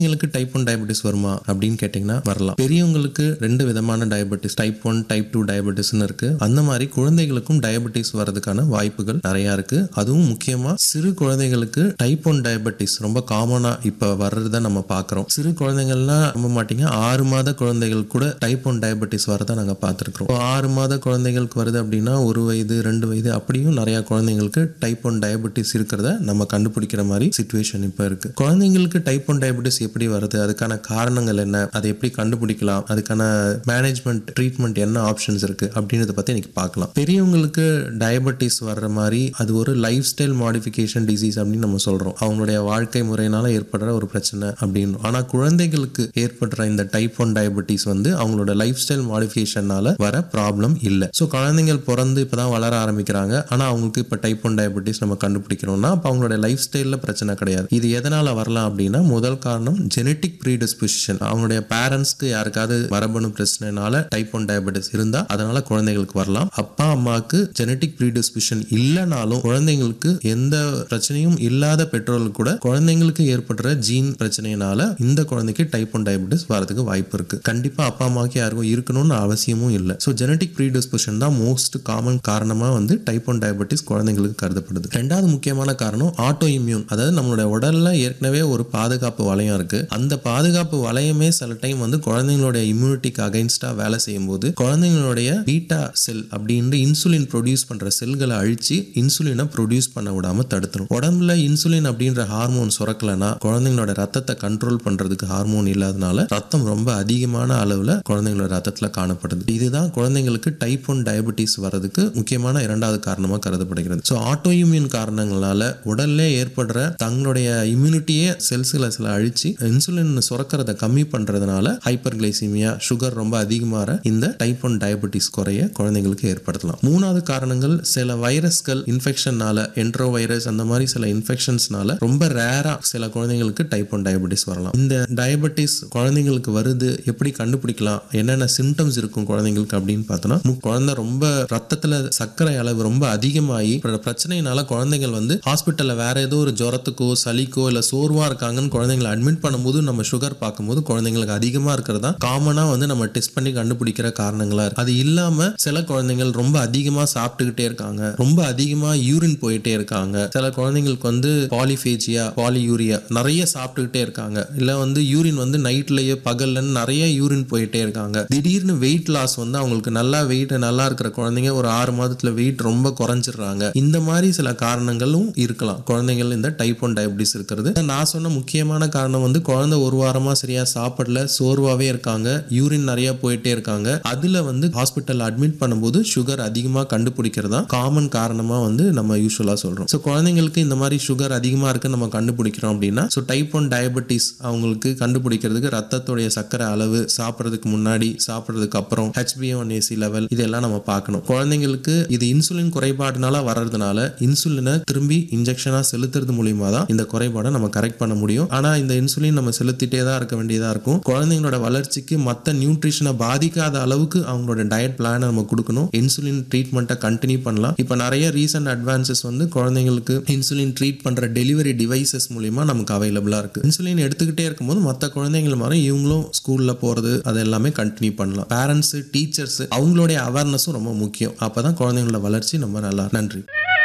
குழந்தைங்களுக்கு type one diabetes வருமா அப்படின்னு கேட்டிங்கன்னா வரலாம் பெரியவங்களுக்கு ரெண்டு விதமான diabetes type one type two டயபெட்டிஸ்னு இருக்கு அந்த மாதிரி குழந்தைகளுக்கும் டயபெட்டிஸ் வரதுக்கான வாய்ப்புகள் நிறைய இருக்கு அதுவும் முக்கியமா சிறு குழந்தைகளுக்கு டைப் ஒன் டயபெட்டிஸ் ரொம்ப காமனா இப்ப வர்றத நம்ம பார்க்கறோம் சிறு குழந்தைகள்லாம் நம்ப மாட்டீங்க ஆறு மாத குழந்தைகள் கூட டைப் ஒன் டயபெட்டிஸ் வரதை நாங்க பார்த்துருக்கோம் ஆறு மாத குழந்தைகளுக்கு வருது அப்படின்னா ஒரு வயது ரெண்டு வயது அப்படியும் நிறைய குழந்தைங்களுக்கு டைப் ஒன் டயபெட்டிஸ் இருக்கிறத நம்ம கண்டுபிடிக்கிற மாதிரி சுச்சுவேஷன் இப்போ இருக்கு குழந்தைங்களுக்கு டைப் ஒன் டயபெட்டிஸ் எப்படி வருது அதுக்கான காரணங்கள் என்ன அதை எப்படி கண்டுபிடிக்கலாம் அதுக்கான மேனேஜ்மெண்ட் ட்ரீட்மெண்ட் என்ன ஆப்ஷன்ஸ் இருக்கு அப்படின்றத பத்தி இன்னைக்கு பார்க்கலாம் பெரியவங்களுக்கு டயபெட்டிஸ் வர்ற மாதிரி அது ஒரு லைஃப் ஸ்டைல் மாடிஃபிகேஷன் டிசீஸ் அப்படின்னு நம்ம சொல்றோம் அவங்களுடைய வாழ்க்கை முறையினால ஏற்படுற ஒரு பிரச்சனை அப்படின்னு ஆனா குழந்தைகளுக்கு ஏற்படுற இந்த டைப் ஒன் டயபெட்டிஸ் வந்து அவங்களோட லைஃப் ஸ்டைல் மாடிஃபிகேஷனால வர ப்ராப்ளம் இல்லை ஸோ குழந்தைகள் பிறந்து இப்பதான் வளர ஆரம்பிக்கிறாங்க ஆனா அவங்களுக்கு இப்போ டைப் ஒன் டயபெட்டிஸ் நம்ம கண்டுபிடிக்கிறோம்னா அப்போ அவங்களோட லைஃப் ஸ்டைல்ல பிரச்சனை கிடையாது இது எதனால வரலாம் அப்படின்னா முதல் காரணம் ஜெனட்டிக் ப்ரீடிஸ்பொசிஷன் அவங்களுடைய பேரண்ட்ஸ்க்கு யாருக்காவது மரபணு பிரச்சனைனால டைப் ஒன் டயபெட்டிஸ் இருந்தா அதனால குழந்தைகளுக்கு வரலாம் அப்பா அம்மாவுக்கு ஜெனட்டிக் ப்ரீடிஸ்பொசிஷன் இல்லைனாலும் குழந்தைங்களுக்கு எந்த பிரச்சனையும் இல்லாத பெற்றோர்கள் கூட குழந்தைங்களுக்கு ஏற்படுற ஜீன் பிரச்சனையினால இந்த குழந்தைக்கு டைப் ஒன் டயபெட்டிஸ் வரதுக்கு வாய்ப்பு இருக்கு கண்டிப்பா அப்பா அம்மாவுக்கு யாருக்கும் இருக்கணும்னு அவசியமும் இல்லை ஸோ ஜெனட்டிக் ப்ரீடிஸ்பொசிஷன் தான் மோஸ்ட் காமன் காரணமா வந்து டைப் ஒன் டயபெட்டிஸ் குழந்தைங்களுக்கு கருதப்படுது ரெண்டாவது முக்கியமான காரணம் ஆட்டோ இம்யூன் அதாவது நம்மளுடைய உடல்ல ஏற்கனவே ஒரு பாதுகாப்பு வளையம் இருக்கு அந்த பாதுகாப்பு வளையமே சில டைம் வந்து குழந்தைங்களுடைய இம்யூனிட்டிக்கு அகைன்ஸ்டா வேலை செய்யும் போது குழந்தைங்களுடைய பீட்டா செல் அப்படின்ற இன்சுலின் ப்ரொடியூஸ் பண்ற செல்களை அழிச்சு இன்சுலினை ப்ரொடியூஸ் பண்ண விடாம தடுத்துரும் உடம்புல இன்சுலின் அப்படின்ற ஹார்மோன் சுரக்கலனா குழந்தைங்களோட ரத்தத்தை கண்ட்ரோல் பண்றதுக்கு ஹார்மோன் இல்லாதனால ரத்தம் ரொம்ப அதிகமான அளவுல குழந்தைங்களோட ரத்தத்துல காணப்படுது இதுதான் குழந்தைங்களுக்கு டைப் ஒன் டயபெட்டிஸ் வரதுக்கு முக்கியமான இரண்டாவது காரணமா கருதப்படுகிறது ஸோ ஆட்டோ இம்யூன் காரணங்களால உடல்ல ஏற்படுற தங்களுடைய இம்யூனிட்டியே செல்ஸ்களை சில அழிச்சு இன்சுலின் சுரக்கிறத கம்மி பண்றதுனால ஹைப்பர் கிளைசிமியா சுகர் ரொம்ப அதிகமாற இந்த டைப் ஒன் டயபெட்டிஸ் குறைய குழந்தைங்களுக்கு ஏற்படுத்தலாம் மூணாவது காரணங்கள் சில வைரஸ்கள் இன்ஃபெக்ஷன்னால என்ட்ரோ வைரஸ் அந்த மாதிரி சில இன்ஃபெக்ஷன்ஸ்னால ரொம்ப ரேரா சில குழந்தைங்களுக்கு டைப் ஒன் டயபெட்டிஸ் வரலாம் இந்த டயபெட்டிஸ் குழந்தைங்களுக்கு வருது எப்படி கண்டுபிடிக்கலாம் என்னென்ன சிம்டம்ஸ் இருக்கும் குழந்தைங்களுக்கு அப்படின்னு பார்த்தோம்னா மு- குழந்தை ரொம்ப ரத்தத்துல சர்க்கரை அளவு ரொம்ப அதிகமாகி பிற- பிரச்சனையினால குழந்தைகள் வந்து ஹாஸ்பிட்டல்ல வேற ஏதோ ஒரு ஜுரத்துக்கோ சளிக்கோ இல்ல சோர்வா இருக்காங்கன்னு குழந்தைங்களை அட்மிட் பண்ணும்போது நம்ம சுகர் பார்க்கும்போது குழந்தைங்களுக்கு அதிகமா இருக்கிறதா காமனா வந்து நம்ம டெஸ்ட் பண்ணி கண்டுபிடிக்கிற காரணங்களா இருக்கு அது இல்லாம சில குழந்தைகள் ரொம்ப அதிகமா சாப்பிட்டுக்கிட்டே இருக்காங்க ரொம்ப அதிகமா யூரின் போயிட்டே இருக்காங்க சில குழந்தைங்களுக்கு வந்து பாலிஃபேஜியா பாலியூரியா நிறைய சாப்பிட்டுக்கிட்டே இருக்காங்க இல்ல வந்து யூரின் வந்து நைட்லயே பகல்லன்னு நிறைய யூரின் போயிட்டே இருக்காங்க திடீர்னு வெயிட் லாஸ் வந்து அவங்களுக்கு நல்லா வெயிட் நல்லா இருக்கிற குழந்தைங்க ஒரு ஆறு மாதத்துல வெயிட் ரொம்ப குறைஞ்சிடுறாங்க இந்த மாதிரி சில காரணங்களும் இருக்கலாம் குழந்தைகள் இந்த டைப் ஒன் டயபிட்டிஸ் இருக்கிறது நான் சொன்ன முக்கியமான காரணம் வந்து குழந்தை ஒரு வாரமா சரியா சாப்பிடல சோர்வாவே இருக்காங்க யூரின் நிறைய போயிட்டே இருக்காங்க அதுல வந்து ஹாஸ்பிட்டல் அட்மிட் பண்ணும்போது சுகர் அதிகமா கண்டுபிடிக்கிறதா காமன் காரணமா வந்து நம்ம யூஸ்வலா சொல்றோம் ஸோ குழந்தைங்களுக்கு இந்த மாதிரி சுகர் அதிகமா இருக்கு நம்ம கண்டுபிடிக்கிறோம் அப்படின்னா ஸோ டைப் ஒன் டயபெட்டிஸ் அவங்களுக்கு கண்டுபிடிக்கிறதுக்கு ரத்தத்துடைய சர்க்கரை அளவு சாப்பிட்றதுக்கு முன்னாடி சாப்பிட்றதுக்கு அப்புறம் ஹெச்பிஎன் ஏசி லெவல் இதெல்லாம் நம்ம பார்க்கணும் குழந்தைங்களுக்கு இது இன்சுலின் குறைபாடுனால வர்றதுனால இன்சுலினை திரும்பி இன்ஜெக்ஷனா செலுத்துறது மூலியமா தான் இந்த குறைபாடை நம்ம கரெக்ட் பண்ண முடியும் ஆனா இந்த இன்சுலின் நம்ம செலுத்திட்டே தான் இருக்க வேண்டியதா இருக்கும் குழந்தைங்களோட வளர்ச்சிக்கு மற்ற நியூட்ரிஷனை பாதிக்காத அளவுக்கு அவங்களோட டயட் பிளானை நம்ம கொடுக்கணும் இன்சுலின் ட்ரீட்மெண்ட்டை கண்டினியூ பண்ணலாம் இப்போ நிறைய ரீசன்ட் அட்வான்சஸ் வந்து குழந்தைங்களுக்கு இன்சுலின் ட்ரீட் பண்ற டெலிவரி டிவைசஸ் மூலியமா நமக்கு அவைலபிளா இருக்கு இன்சுலின் எடுத்துக்கிட்டே இருக்கும்போது மற்ற குழந்தைங்கள் மாதிரி இவங்களும் ஸ்கூல்ல போறது அது எல்லாமே கண்டினியூ பண்ணலாம் பேரண்ட்ஸ் டீச்சர்ஸ் அவங்களுடைய அவேர்னஸும் ரொம்ப முக்கியம் அப்பதான் குழந்தைங்களோட வளர்ச்சி ரொம்ப நல்லா நன்றி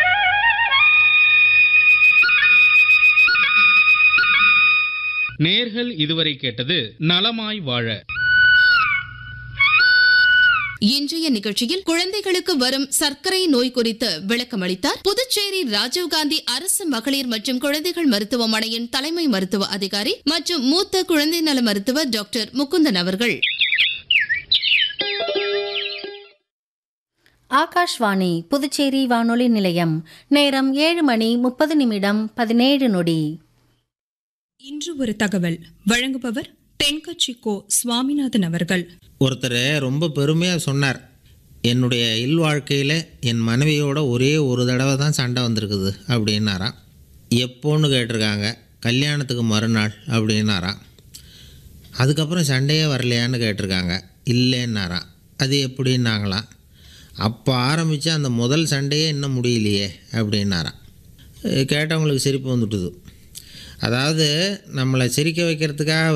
நேர்கள் இதுவரை கேட்டது நலமாய் வாழ இன்றைய நிகழ்ச்சியில் குழந்தைகளுக்கு வரும் சர்க்கரை நோய் குறித்து விளக்கமளித்தார் புதுச்சேரி ராஜீவ்காந்தி அரசு மகளிர் மற்றும் குழந்தைகள் மருத்துவமனையின் தலைமை மருத்துவ அதிகாரி மற்றும் மூத்த குழந்தை நல மருத்துவர் டாக்டர் முகுந்தன் அவர்கள் ஆகாஷ்வாணி புதுச்சேரி வானொலி நிலையம் நேரம் ஏழு மணி முப்பது நிமிடம் பதினேழு நொடி இன்று ஒரு தகவல் வழங்குபவர் தென்கட்சி கோ சுவாமிநாதன் அவர்கள் ஒருத்தர் ரொம்ப பெருமையாக சொன்னார் என்னுடைய இல்வாழ்க்கையில் என் மனைவியோட ஒரே ஒரு தடவை தான் சண்டை வந்திருக்குது அப்படின்னாராம் எப்போன்னு கேட்டிருக்காங்க கல்யாணத்துக்கு மறுநாள் அப்படின்னாராம் அதுக்கப்புறம் சண்டையே வரலையான்னு கேட்டிருக்காங்க இல்லைன்னாராம் அது எப்படின்னாங்களாம் அப்போ ஆரம்பித்த அந்த முதல் சண்டையே இன்னும் முடியலையே அப்படின்னாராம் அஹ் கேட்டவங்களுக்கு சிரிப்பு வந்துட்டுது அதாவது நம்மளை சிரிக்க வைக்கிறதுக்காக